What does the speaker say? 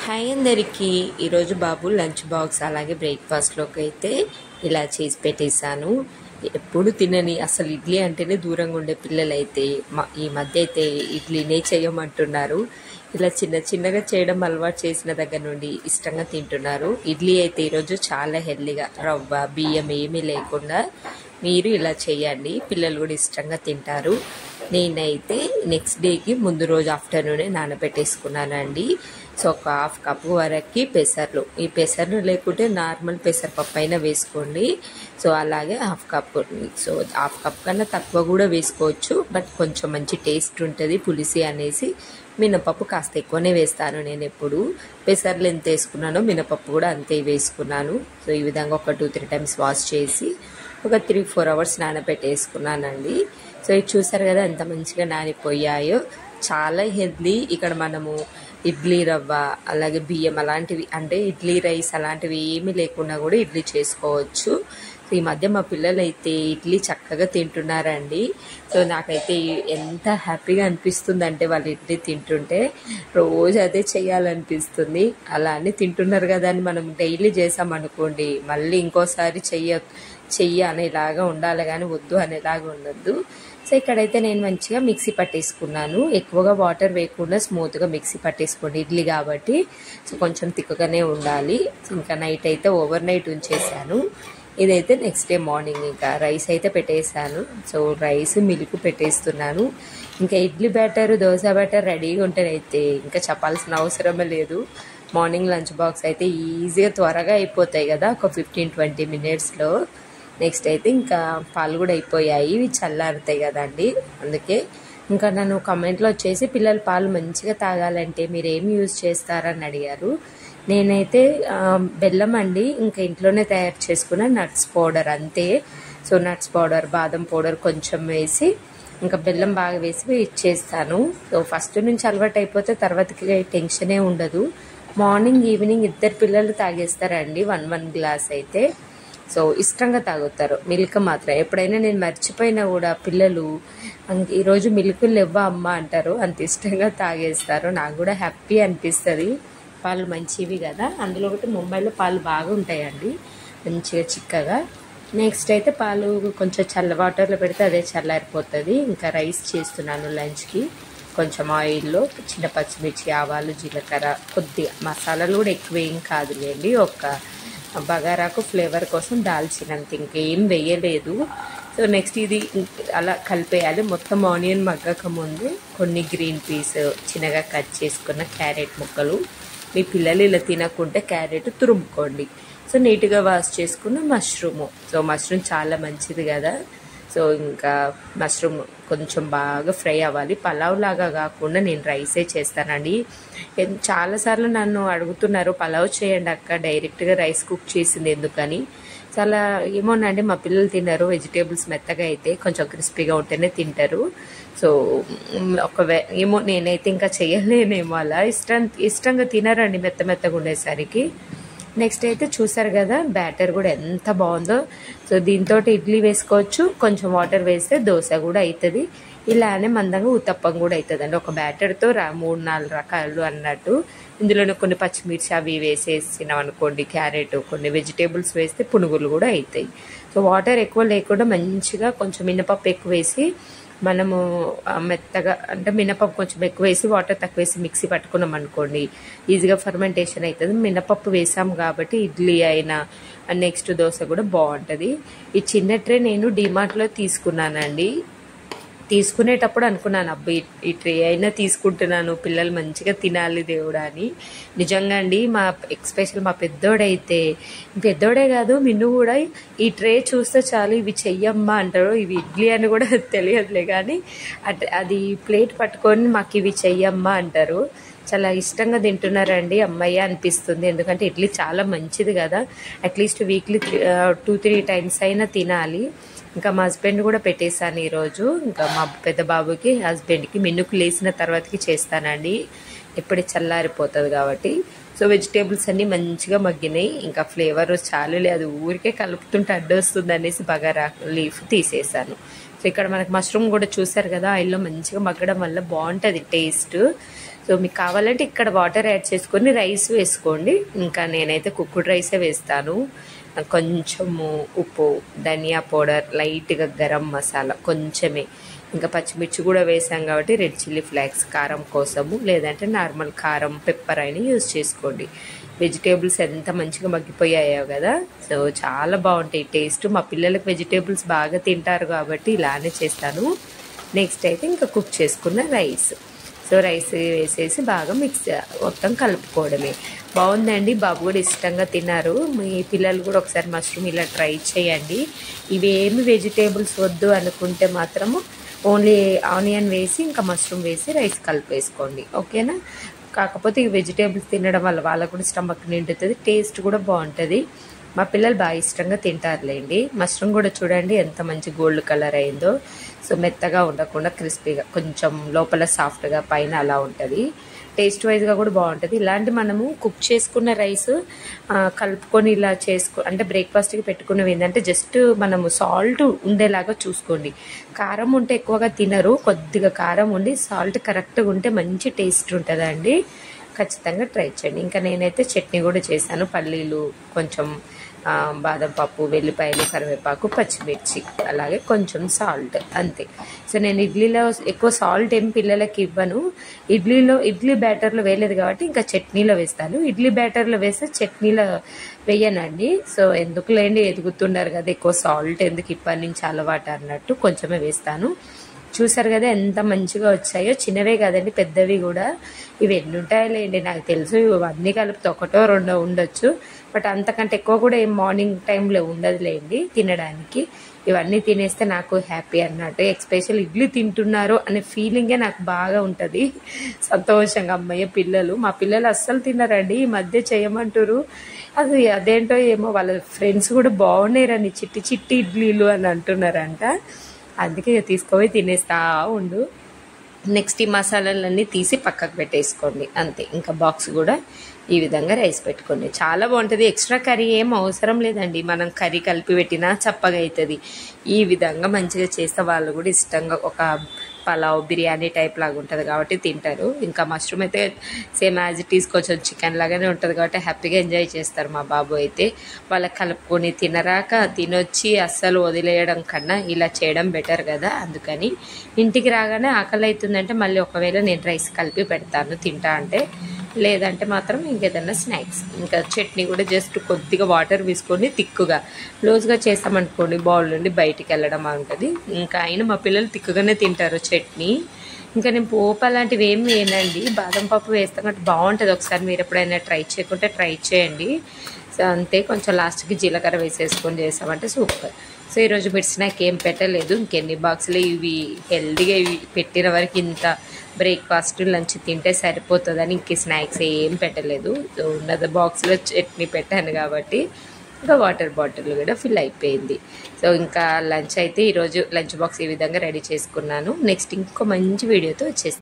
hi అందరికీ ఈరోజు బాబు lunch box అలాగే బ్రేక్ఫాస్ట్లోకి అయితే ఇలా చేసి పెట్టేశాను ఎప్పుడు తినని అసలు ఇడ్లీ అంటేనే దూరంగా ఉండే పిల్లలు అయితే మ- ఈ మధ్య అయితే ఇడ్లీనే చేయమంటున్నారు ఇలా చిన్న చిన్నగా చేయడం అలవాటు చేసిన దగ్గర నుండి ఇష్టంగా తింటున్నారు ఇడ్లీ అయితే ఈరోజు చాలా హెల్దీగా రవ్వ బియ్యం ఏమీ లేకుండా మీరు ఇలా చేయండి పిల్లలు కూడా ఇష్టంగా తింటారు నేనైతే నెక్స్ట్ డేకి ముందు రోజు ఆఫ్టర్నూనే నానబెట్టేసుకున్నానండి సో ఒక హాఫ్ కప్ వరకు పెసర్లు ఈ పెసర్లు లేకుంటే నార్మల్ పెసరపప్పు అయినా వేసుకోండి సో అలాగే half cup so half cup కన్నా తక్కువ కూడా వేసుకోవచ్చు బట్ కొంచెం మంచి టేస్ట్ ఉంటుంది పులిసి అనేసి మినపప్పు కాస్త ఎక్కువనే వేస్తాను నేను ఎప్పుడు పెసర్లు ఎంత వేసుకున్నానో మినపప్పు కూడా అంతే వేసుకున్నాను సో ఈ విధంగా ఒక టూ త్రీ టైమ్స్ వాష్ చేసి ఒక త్రీ ఫోర్ అవర్స్ నానబెట్టేసుకున్నానండి సో ఇది చూసారు కదా ఎంత మంచిగా నానిపోయాయో చాలా హెల్దీ ఇక్కడ మనము ఇడ్లీ రవ్వ అలాగే బియ్యం అలాంటివి అంటే ఇడ్లీ రైస్ అలాంటివి ఏమీ లేకుండా కూడా ఇడ్లీ చేసుకోవచ్చు సో ఈ మధ్య మా పిల్లలు అయితే ఇడ్లీ చక్కగా తింటున్నారండి సో నాకైతే ఎంత హ్యాపీగా అనిపిస్తుంది అంటే వాళ్ళు ఇడ్లీ తింటుంటే రోజు అదే చేయాలనిపిస్తుంది అలా అని తింటున్నారు కదా అని మనం డైలీ చేసామనుకోండి మళ్ళీ ఇంకోసారి చెయ్య చెయ్యి అనేలాగా ఉండాలి కానీ వద్దు అనేలాగా ఉండద్దు సో ఇక్కడైతే నేను మంచిగా మిక్సీ పట్టేసుకున్నాను ఎక్కువగా వాటర్ వేయకుండా స్మూత్గా మిక్సీ పట్టేసుకోండి ఇడ్లీ కాబట్టి సో కొంచెం తిక్కగానే ఉండాలి ఇంకా నైట్ అయితే ఓవర్ నైట్ ఉంచేసాను ఇదైతే నెక్స్ట్ డే మార్నింగ్ ఇంకా రైస్ అయితే పెట్టేశాను సో రైస్ మిల్క్ పెట్టేస్తున్నాను ఇంకా ఇడ్లీ బ్యాటర్ దోశ బ్యాటర్ రెడీగా ఉంటేనైతే ఇంకా చెప్పాల్సిన అవసరమే లేదు మార్నింగ్ లంచ్ బాక్స్ అయితే ఈజీగా త్వరగా అయిపోతాయి కదా ఒక ఫిఫ్టీన్ ట్వంటీ మినిట్స్లో నెక్స్ట్ అయితే ఇంకా పాలు కూడా అయిపోయాయి ఇవి చల్లారుతాయి కదండి అందుకే ఇంకా నన్ను కమెంట్లో వచ్చేసి పిల్లలు పాలు మంచిగా తాగాలంటే మీరు ఏమి యూజ్ చేస్తారని అడిగారు నేనైతే ఆ, బెల్లం అండి ఇంకా ఇంట్లోనే తయారు చేసుకున్న నట్స్ పౌడర్ అంతే సో నట్స్ పౌడర్ బాదం పౌడర్ కొంచెం వేసి ఇంకా బెల్లం బాగా వేసి ఇచ్చేస్తాను సో ఫస్ట్ నుంచి అలవాటు అయిపోతే తర్వాతకి టెన్షనే ఉండదు మార్నింగ్ ఈవినింగ్ ఇద్దరు పిల్లలు తాగేస్తారండి వన్ వన్ గ్లాస్ అయితే సో ఇష్టంగా తాగుతారు మిల్క్ మాత్రం ఎప్పుడైనా నేను మర్చిపోయినా కూడా పిల్లలు "అంక ఈరోజు మిల్క్ లేవ్వా అమ్మ అంటారు అంత ఇష్టంగా తాగేస్తారు నాకు కూడా హ్యాపీ అనిపిస్తుంది పాలు మంచివి కదా అందులో ఒకటి ముంబైలో పాలు బాగా ఉంటాయండి మంచిగా చిక్కగా నెక్స్ట్ అయితే పాలు కొంచెం చల్ల వాటర్లో పెడితే అదే చల్లారిపోతుంది ఇంకా రైస్ చేస్తున్నాను లంచ్కి కొంచెం ఆయిల్లో చిన్న పచ్చిమిర్చి ఆవాలు జీలకర్ర కొద్దిగా మసాలాలు కూడా ఎక్కువ ఏం కాదులేండి ఒక బగారాకు ఫ్లేవర్ కోసం దాల్చినంత ఇంకేం వేయలేదు సో నెక్స్ట్ ఇది అలా కలిపేయాలి మొత్తం ఆనియన్ మగ్గక ముందు కొన్ని గ్రీన్ పీస్ చిన్నగా కట్ చేసుకున్న క్యారెట్ ముక్కలు మీ పిల్లలు ఇలా తినకుంటే క్యారెట్ తురుముకోండి సో నీట్గా వాష్ చేసుకున్న మష్రూము సో మష్రూమ్ చాలా మంచిది కదా సో ఇంకా మష్రూమ్ కొంచెం బాగా ఫ్రై అవ్వాలి పలావ్ లాగా కాకుండా నేను రైసే చేస్తానండి ఎన్- చాలాసార్లు నన్ను అడుగుతున్నారు పలావ్ చేయండి అక్క డైరెక్ట్గా రైస్ కుక్ చేసింది ఎందుకని చాలా ఏమోనండి మా పిల్లలు తినరు వెజిటేబుల్స్ మెత్తగా అయితే కొంచెం క్రిస్పీగా ఉంటేనే తింటారు సో మ్, ఒకవే ఏమో నేనైతే ఇంకా చేయలేనేమో అలా ఇష్టం ఇష్టంగా తినరండి మెత్త మెత్తగా ఉండేసరికి నెక్స్ట్ అయితే చూసారు కదా బ్యాటర్ కూడా ఎంత బాగుందో సో దీంతో ఇడ్లీ వేసుకోవచ్చు కొంచెం వాటర్ వేస్తే దోశ కూడా అవుతుంది ఇలానే మందంగా ఉత్తప్పం కూడా అవుతుంది అండి ఒక బ్యాటర్తో రా మూడు నాలుగు రకాలు అన్నట్టు ఇందులోనే కొన్ని పచ్చిమిర్చి అవి వేసేసినాం అనుకోండి క్యారెట్ కొన్ని వెజిటేబుల్స్ వేస్తే పునుగులు కూడా అవుతాయి సో వాటర్ ఎక్కువ లేకుండా మంచిగా కొంచెం మినపప్పు ఎక్కువ వేసి మనము ఆ, మెత్తగా అంటే మినపప్పు కొంచెం ఎక్కువ వేసి వాటర్ తక్కువ వేసి మిక్సీ పట్టుకున్నాం అనుకోండి ఈజీగా ఫర్మెంటేషన్ అవుతుంది మినపప్పు వేసాం కాబట్టి ఇడ్లీ అయినా నెక్స్ట్ దోశ కూడా బాగుంటుంది ఈ చిన్న ట్రే నేను డిమార్ట్లో తీసుకున్నానండి తీసుకునేటప్పుడు అనుకున్నాను అబ్బాయి ఈ ట్రే అయినా తీసుకుంటున్నాను పిల్లలు మంచిగా తినాలి దేవుడా అని నిజంగా అండి మా ఎక్స్పెషల్ మా పెద్దోడైతే పెద్దోడే కాదు మిన్ను కూడా ఈ ట్రే చూస్తే చాలు ఇవి చెయ్యమ్మా అంటారు ఇవి ఇడ్లీ అని కూడా తెలియదులే కానీ అట్ అది ప్లేట్ పట్టుకొని మాకు ఇవి చెయ్యమ్మా అంటారు చాలా ఇష్టంగా తింటున్నారండి అమ్మయ్య అనిపిస్తుంది ఎందుకంటే ఇడ్లీ చాలా మంచిది కదా at least weekly two three times అయినా తినాలి ఇంకా మా హస్బెండ్ కూడా పెట్టేశాను ఈరోజు ఇంకా మా పెద్ద బాబుకి హస్బెండ్కి మెన్నుకు లేసిన తర్వాతకి చేస్తానండి ఎప్పుడు చల్లారిపోతుంది కాబట్టి సో వెజిటేబుల్స్ అన్నీ మంచిగా మగ్గినాయి ఇంకా ఫ్లేవర్ చాలు లేదు ఊరికే కలుపుతుంటే అడ్డొస్తుంది అనేసి బగారా లీఫ్ తీసేసాను సో ఇక్కడ మనకి మష్రూమ్ కూడా చూసారు కదా ఆయిల్లో మంచిగా మగ్గడం వల్ల బాగుంటుంది టేస్ట్ సో మీకు కావాలంటే ఇక్కడ వాటర్ యాడ్ చేసుకొని రైస్ వేసుకోండి ఇంకా నేనైతే కుక్కుడ్ రైసే వేస్తాను కొంచెము ఉప్పు ధనియా పౌడర్ లైట్గా గరం మసాలా కొంచెమే ఇంకా పచ్చిమిర్చి కూడా వేసాం కాబట్టి రెడ్ చిల్లీ ఫ్లేక్స్ కారం కోసము లేదంటే నార్మల్ కారం పెప్పర్ అయినా యూజ్ చేసుకోండి వెజిటేబుల్స్ ఎంత మంచిగా మగ్గిపోయాయో కదా సో చాలా బాగుంటాయి టేస్ట్ మా పిల్లలకు వెజిటేబుల్స్ బాగా తింటారు కాబట్టి ఇలానే చేస్తాను నెక్స్ట్ అయితే ఇంకా కుక్ చేసుకున్న రైస్ సో రైస్ వేసేసి బాగా మిక్స్ మొత్తం కలుపుకోవడమే బాగుందండి బాబు కూడా ఇష్టంగా తిన్నారు మీ పిల్లలు కూడా ఒకసారి మష్రూమ్ ఇలా ట్రై చేయండి ఇవేమి వెజిటేబుల్స్ వద్దు అనుకుంటే మాత్రము ఓన్లీ ఆనియన్ వేసి ఇంకా మష్రూమ్ వేసి రైస్ కలిపేసుకోండి ఓకేనా కాకపోతే ఈ వెజిటేబుల్స్ తినడం వల్ల వాళ్ళకు కూడా స్టమక్ నిండుతుంది టేస్ట్ కూడా బాగుంటుంది మా పిల్లలు బాగా ఇష్టంగా తింటారులేండి మష్రూమ్ కూడా చూడండి ఎంత మంచి గోల్డ్ కలర్ అయిందో సో మెత్తగా ఉండకుండా క్రిస్పీగా కొంచెం లోపల సాఫ్ట్గా పైన అలా ఉంటుంది టేస్ట్ వైజ్గా కూడా బాగుంటుంది ఇలాంటి మనము కుక్ చేసుకున్న రైస్ కలుపుకొని ఇలా చేసుకో అంటే బ్రేక్ఫాస్ట్కి పెట్టుకున్నవి ఏంటంటే జస్ట్ మనము సాల్ట్ ఉండేలాగా చూసుకోండి కారం ఉంటే ఎక్కువగా తినరు కొద్దిగా కారం ఉండి సాల్ట్ కరెక్ట్గా ఉంటే మంచి టేస్ట్ ఉంటుందండి ఖచ్చితంగా ట్రై చేయండి ఇంకా నేనైతే చట్నీ కూడా చేశాను పల్లీలు కొంచెం బాదం పప్పు వెల్లిపాయలు కరివేపాకు పచ్చిమిర్చి అలాగే కొంచెం సాల్ట్ అంతే సో నేను ఇడ్లీలో ఎక్కువ సాల్ట్ ఏం పిల్లలకి ఇవ్వను ఇడ్లీలో ఇడ్లీ బ్యాటర్లో వేయలేదు కాబట్టి ఇంకా చట్నీలో వేస్తాను ఇడ్లీ బ్యాటర్లో వేస్తే చట్నీలో వేయనండి సో ఎందుకు లేండి ఎదుగుతున్నారు కదా ఎక్కువ సాల్ట్ ఎందుకు ఇప్పటి నుంచి అలవాటు అన్నట్టు కొంచెమే వేస్తాను చూసారు కదా ఎంత మంచిగా వచ్చాయో చిన్నవే కదండి పెద్దవి కూడా ఇవి ఎన్ని ఉంటాయలేండి నాకు తెలుసు అన్నీ కలిపితే ఒకటో రెండో ఉండొచ్చు బట్ అంతకంటే ఎక్కువ కూడా ఏం మార్నింగ్ టైంలో ఉండదులేండి తినడానికి ఇవన్నీ తినేస్తే నాకు హ్యాపీ అన్నట్టు ఎక్స్పెషల్ ఇడ్లీ తింటున్నారు అనే ఫీలింగే నాకు బాగా ఉంటుంది సంతోషంగా అమ్మయ్య పిల్లలు మా పిల్లలు అస్సలు తిన్నారండి ఈ మధ్య చేయమంటారు అది అదేంటో ఏమో వాళ్ళ ఫ్రెండ్స్ కూడా బాగున్నాయిరండి చిట్టి చిట్టి ఇడ్లీలు అని అంటున్నారంట అందుకే తీసుకుపోయి తినేస్తా ఉండు నెక్స్ట్ ఈ మసాలాలన్నీ తీసి పక్కకు పెట్టేసుకోండి అంతే ఇంకా బాక్స్ కూడా ఈ విధంగా రైస్ పెట్టుకోండి చాలా బాగుంటుంది ఎక్స్ట్రా కర్రీ ఏం అవసరం లేదండి మనం కర్రీ కలిపి పెట్టినా చప్పగా అవుతుంది ఈ విధంగా మంచిగా చేస్తే వాళ్ళు కూడా ఇష్టంగా ఒక పలావ్ బిర్యానీ టైప్ లాగా ఉంటుంది కాబట్టి తింటారు ఇంకా మష్రూమ్ అయితే సేమ్ యాజ్ ఇట్ ఈస్ కొంచెం చికెన్ లాగానే ఉంటుంది కాబట్టి హ్యాపీగా ఎంజాయ్ చేస్తారు మా బాబు అయితే వాళ్ళకి కలుపుకొని తినరాక తినొచ్చి అస్సలు వదిలేయడం కన్నా ఇలా చేయడం బెటర్ కదా అందుకని ఇంటికి రాగానే ఆకలి అవుతుందంటే మళ్ళీ ఒకవేళ నేను రైస్ కలిపి పెడతాను తింటా అంటే లేదంటే మాత్రం ఇంకేదన్నా స్నాక్స్ ఇంకా చట్నీ కూడా జస్ట్ కొద్దిగా వాటర్ వేసుకొని తిక్కుగా లూజ్గా చేస్తామనుకోండి బౌల్ నుండి బయటికి వెళ్ళడం ఉంటుంది ఇంకా అయినా మా పిల్లలు తిక్కుగానే తింటారు చట్నీ ఇంకా నేను పోపు అలాంటివి ఏం వేయనండి బాదం పప్పు వేస్తాం కాబట్టి బాగుంటుంది ఒకసారి మీరు ఎప్పుడైనా ట్రై చేయకుంటే ట్రై చేయండి సో అంతే కొంచెం లాస్ట్కి జీలకర్ర వేసేసుకొని చేసామంటే సూపర్ సో ఈరోజు మీరు స్నాక్ ఏం పెట్టలేదు ఇంకెన్ని బాక్సులు ఇవి హెల్దీగా ఇవి పెట్టిన వరకు ఇంత బ్రేక్ఫాస్ట్ లంచ్ తింటే సరిపోతుందని ఇంక స్నాక్స్ ఏం పెట్టలేదు సో ఉన్నది బాక్స్లో చట్నీ పెట్టాను కాబట్టి ఇంకా వాటర్ బాటిల్ కూడా ఫిల్ అయిపోయింది సో ఇంకా లంచ్ అయితే ఈరోజు లంచ్ బాక్స్ ఈ విధంగా రెడీ చేసుకున్నాను నెక్స్ట్ ఇంకో మంచి వీడియోతో వచ్చేస్తాను